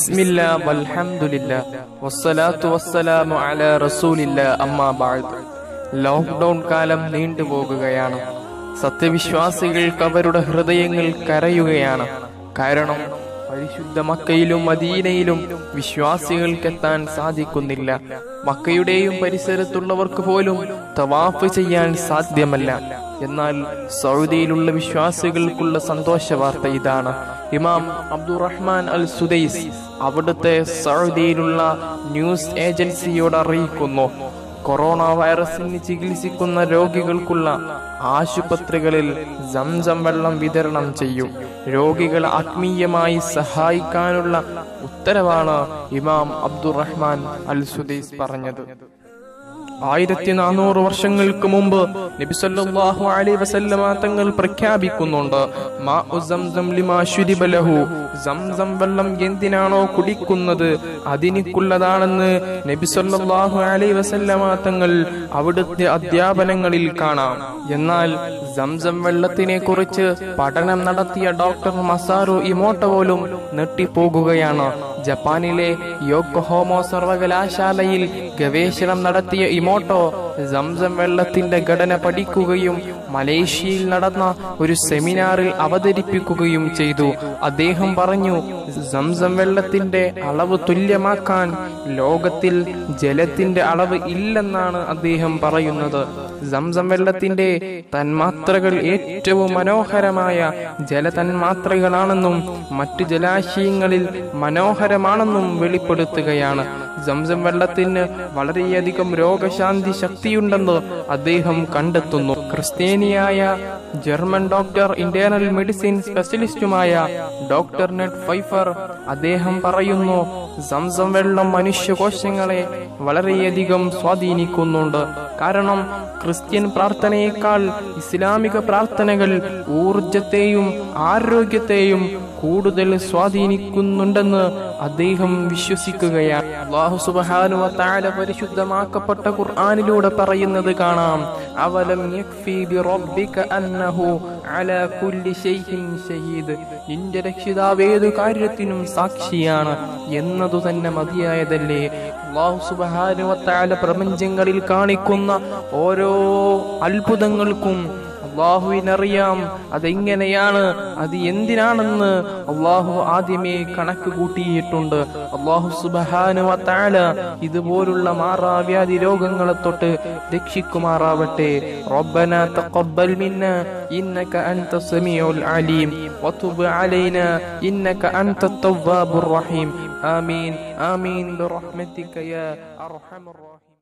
ബിസ്മില്ല വൽഹംദുലില്ല വസ്സലാത്തു വസ്സലാമു അലാ റസൂലില്ല അമ്മാ ബഅദ് ലോക്ക്ഡൌൺ കാലം നീണ്ടുപോകുകയാണ് സത്യവിശ്വാസികൾക്ക് അവരുടെ ഹൃദയങ്ങൾ കരയുകയാണ് കാരണം പരിശുദ്ധ മക്കയിലും മദീനയിലും വിശ്വാസികൾക്കെത്താൻ സാധിക്കുന്നില്ല മക്കയുടെയും പരിസരത്തുള്ളവർക്ക് പോലും തവാഫ് ചെയ്യാൻ സാധ്യമല്ല എന്നാൽ സൗദിയിലുള്ള വിശ്വാസികൾക്കുള്ള സന്തോഷ വാർത്ത ഇതാണ് ഇമാം അബ്ദുറഹ്മാൻ അൽ സുദൈസ് അവിടുത്തെ സൗദിയിലുള്ള ന്യൂസ് ഏജൻസിയോട് അറിയിക്കുന്നു കൊറോണ വൈറസിന് ചികിത്സിക്കുന്ന രോഗികൾക്കുള്ള ആശുപത്രികളിൽ സംസം വെള്ളം വിതരണം ചെയ്യും രോഗികളെ ആത്മീയമായി സഹായിക്കാനുള്ള ഉത്തരവാണ് ഇമാം അബ്ദുറഹ്മാൻ അൽ സുദൈസ് പറഞ്ഞത് ആയിരത്തി നാനൂറ് വർഷങ്ങൾക്ക് മുമ്പ് നബിസല്ലാഹു അലൈ വസല്ലമ തങ്ങൾ പ്രഖ്യാപിക്കുന്നുണ്ട് മാഉ സംസം ലിമാ ശുരിബ ലഹു സംസം വെള്ളം എന്തിനാണോ കുടിക്കുന്നത് അതിനിക്കുള്ളതാണെന്ന് നബിസല്ലാഹു അലൈ വസല്ലമ തങ്ങൾ അവിടുത്തെ അധ്യാപനങ്ങളിൽ കാണാം എന്നാൽ സംസം വെള്ളത്തിനെ കുറിച്ച് പഠനം നടത്തിയ ഡോക്ടർ മസാറു ഇമോട്ടോ പോലും നെട്ടിപ്പോകുകയാണ് ജപ്പാനിലെ യോക്കോഹോമോ സർവകലാശാലയിൽ ഗവേഷണം നടത്തിയ ഇമോട്ടോ സംസം വെള്ളത്തിന്റെ ഘടന പഠിക്കുകയും മലേഷ്യയിൽ നടന്ന ഒരു സെമിനാറിൽ അവതരിപ്പിക്കുകയും ചെയ്തു അദ്ദേഹം പറഞ്ഞു സംസം വെള്ളത്തിന്റെ അളവ് തുല്യമാക്കാൻ ലോകത്തിൽ ജലത്തിന്റെ അളവ് ഇല്ലെന്നാണ് അദ്ദേഹം പറയുന്നത് സംസം വെള്ളത്തിന്റെ തന്മാത്രകൾ ഏറ്റവും മനോഹരമായ ജലതന്മാത്രകളാണെന്നും മറ്റു ജലാശയങ്ങളിൽ മനോഹരമാണെന്നും വെളിപ്പെടുത്തുകയാണ് സംസം വെള്ളത്തിന് വളരെയധികം രോഗശാന്തി ശക്തിയുണ്ടെന്ന് അദ്ദേഹം കണ്ടെത്തുന്നു ക്രിസ്ത്യാനിയായ ജർമ്മൻ ഡോക്ടർ ഇന്റേണൽ മെഡിസിൻ സ്പെഷ്യലിസ്റ്റുമായ ഡോക്ടർ നെറ്റ് ഫൈഫർ അദ്ദേഹം പറയുന്നു സംസം വെള്ളം മനുഷ്യകോശങ്ങളെ വളരെയധികം സ്വാധീനിക്കുന്നുണ്ട് കാരണം ക്രിസ്ത്യൻ പ്രാർത്ഥനയേക്കാൾ ഇസ്ലാമിക പ്രാർത്ഥനകൾ ഊർജത്തെയും ആരോഗ്യത്തെയും കൂടുതൽ സ്വാധീനിക്കുന്നുണ്ടെന്ന് അദ്ദേഹം വിശ്വസിക്കുകയാണ് അള്ളാഹു സുബ്ഹാനഹു വ തആല പരിശുദ്ധമാക്കപ്പെട്ട ഖുർആനിലൂടെ പറയുന്നത് കാണാം അവലം യക്ഫി ബിറബ്ബിക അന്നഹു അലാ കുല്ലി ഷൈഇൻ ഷഹീദ് നിന്റെ രക്ഷിതാവ് ഏതു കാര്യത്തിനും സാക്ഷിയാണ് എന്നതു തന്നെ മതിയായതല്ലേ അള്ളാഹു സുബ്ഹാനഹു വ തആല പ്രപഞ്ചങ്ങളിൽ കാണിക്കുന്ന ഓരോ അത്ഭുതങ്ങൾക്കും അള്ളാഹുവിനറിയാം അതെങ്ങനെയാണ് അത് എന്തിനാണെന്ന് അള്ളാഹു ആദ്യമേ കണക്ക് കൂട്ടിയിട്ടുണ്ട് അള്ളാഹു സുബഹാനു താല ഇതുപോലുള്ള മാറാവ്യാധി രോഗങ്ങളെ തൊട്ട് രക്ഷിക്കുമാറാവട്ടെ റബ്ബന തഖബ്ബൽ മിന്ന ഇന്നക അൻത സമീഉൽ അലീം വതുബ് അലൈന ഇന്നക അൻത തവ്വാബുർ റഹീം ആമീൻ ആമീൻ ബിറഹ്മതിക യാ അർഹമർ റഹീം